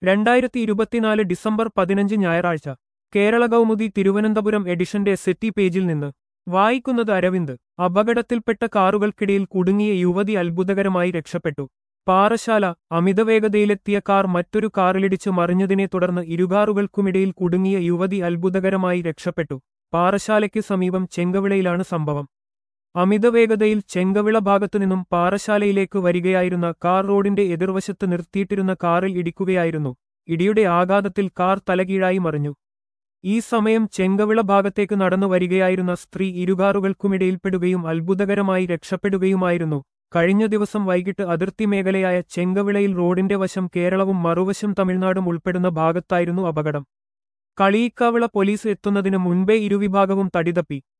രണ്ടായിരത്തി ഇരുപത്തിനാല് ഡിസംബർ പതിനഞ്ച് ഞായറാഴ്ച കേരള കൗമുദി തിരുവനന്തപുരം എഡിഷന്റെ സെറ്റി പേജിൽ നിന്ന് വായിക്കുന്നത് അരവിന്ദ് അപകടത്തിൽപ്പെട്ട കാറുകൾക്കിടയിൽ കുടുങ്ങിയ യുവതി അത്ഭുതകരമായി രക്ഷപ്പെട്ടു പാറശാല അമിതവേഗതയിലെത്തിയ കാർ മറ്റൊരു കാറിലിടിച്ച് മറിഞ്ഞതിനെ തുടർന്ന് ഇരുകാറുകൾക്കുമിടയിൽ കുടുങ്ങിയ യുവതി അത്ഭുതകരമായി രക്ഷപ്പെട്ടു പാറശാലയ്ക്ക് സമീപം ചെങ്കവിളയിലാണ് സംഭവം അമിതവേഗതയിൽ ചെങ്കവിള ഭാഗത്തുനിന്നും പാറശാലയിലേക്ക് വരികയായിരുന്ന കാർ റോഡിന്റെ എതിർവശത്ത് നിർത്തിയിട്ടിരുന്ന കാറിൽ ഇടിക്കുകയായിരുന്നു ഇടിയുടെ ആഘാതത്തിൽ കാർ തലകീഴായി മറിഞ്ഞു ഈ സമയം ചെങ്കവിള ഭാഗത്തേക്ക് നടന്നു വരികയായിരുന്ന സ്ത്രീ ഇരുകാറുകൾക്കുമിടയിൽപ്പെടുകയും അത്ഭുതകരമായി രക്ഷപ്പെടുകയുമായിരുന്നു കഴിഞ്ഞ ദിവസം വൈകിട്ട് അതിർത്തി മേഖലയായ ചെങ്കവിളയിൽ റോഡിന്റെ വശം കേരളവും മറുവശം തമിഴ്നാടും ഉൾപ്പെടുന്ന ഭാഗത്തായിരുന്നു അപകടം കളിയിക്കാവിള പോലീസ് എത്തുന്നതിന് മുൻപേ ഇരുവിഭാഗവും തടിതപ്പി